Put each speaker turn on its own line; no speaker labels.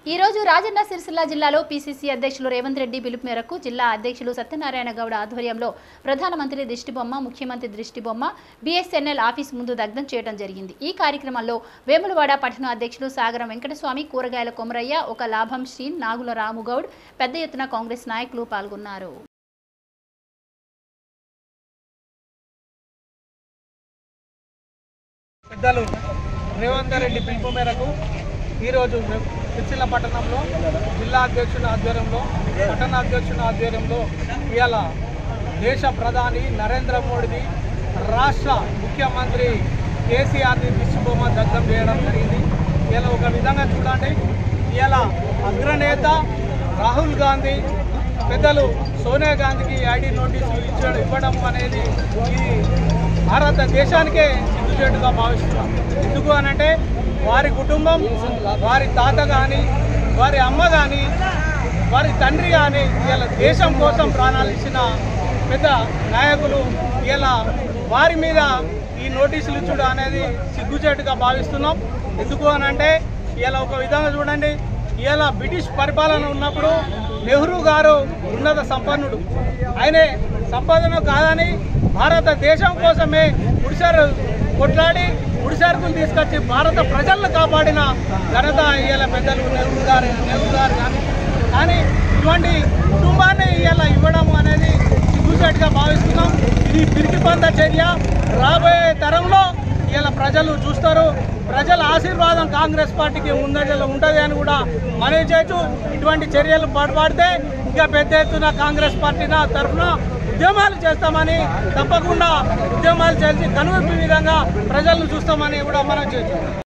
ఈ రోజు రాజన్న సిరిసిల్ల జిల్లాలో పీసీసీ అధ్యక్షులు రేవంత్ రెడ్డి పిలుపు మేరకు జిల్లా అధ్యక్షులు సత్యనారాయణ గౌడ ఆధ్వర్యంలో ప్రధానమంత్రి దిష్టిబొమ్మ ముఖ్యమంత్రి దిష్టిబొమ్మ బీఎస్ఎన్ఎల్ ఆఫీస్ ముందు దగ్ధం చేయడం జరిగింది ఈ కార్యక్రమంలో వేములవాడ పట్టణ అధ్యక్షులు సాగరం వెంకటస్వామి కూరగాయల కొమరయ్య ఒక లాభం శ్రీన్ నాగుల రాముగౌడ్ పెద్ద ఎత్తున కాంగ్రెస్ నాయకులు పాల్గొన్నారు
పెద్దలు రేవంత్ రెడ్డి పిలుపు మేరకు ఈరోజు సిరిసిల్ల పట్టణంలో జిల్లా అధ్యక్షుని ఆధ్వర్యంలో పట్టణ అధ్యక్షుని ఆధ్వర్యంలో ఇవాళ దేశ ప్రధాని నరేంద్ర మోడీది రాష్ట్ర ముఖ్యమంత్రి కేసీఆర్ని దిశబొమ్మ దగ్ధం చేయడం జరిగింది ఇలా ఒక విధంగా చూడండి ఇలా అగ్రనేత రాహుల్ గాంధీ పెద్దలు సోనియా గాంధీకి ఐడి నోటీసులు ఇచ్చడం ఇవ్వడం అనేది ఇది భారతదేశానికే సిగ్గుచేటుగా భావిస్తున్నాం ఎందుకు అనంటే వారి కుటుంబం వారి తాత కానీ వారి అమ్మ కానీ వారి తండ్రి కానీ ఇలా దేశం కోసం ప్రాణాలు ఇచ్చిన పెద్ద నాయకులు ఇలా వారి మీద ఈ నోటీసులు ఇచ్చుడు అనేది సిగ్గుచేటుగా భావిస్తున్నాం ఎందుకు అనంటే ఇలా ఒక విధంగా చూడండి ఇలా బ్రిటిష్ పరిపాలన ఉన్నప్పుడు నెహ్రూ గారు ఉన్నత సంపన్నుడు ఆయనే సంపాదన కాదని భారతదేశం కోసమే గుడిసారు కొట్లాడి గుడిసారుకులు తీసుకొచ్చి భారత ప్రజలను కాపాడిన ఘనత ఇవాళ పెద్దలు నెహ్రూ గారు నెహ్రూ గారు కానీ కానీ ఇటువంటి కుటుంబాన్ని ఇవాళ ఇవ్వడం అనేది సిగ్గుచేటుగా భావిస్తున్నాం ఇది పిరికి పంద చర్య రాబోయే తరంలో ఇలా ప్రజలు చూస్తారు ప్రజల ఆశీర్వాదం కాంగ్రెస్ పార్టీకి ముందంజలో ఉంటుంది అని కూడా మనవి చేయొచ్చు ఇటువంటి చర్యలు పాటుపడితే ఇంకా పెద్ద ఎత్తున కాంగ్రెస్ పార్టీ నా తరఫున ఉద్యమాలు చేస్తామని తప్పకుండా ఉద్యమాలు చేసి కనువిప్పి విధంగా ప్రజలను చూస్తామని కూడా మనం చేయొచ్చు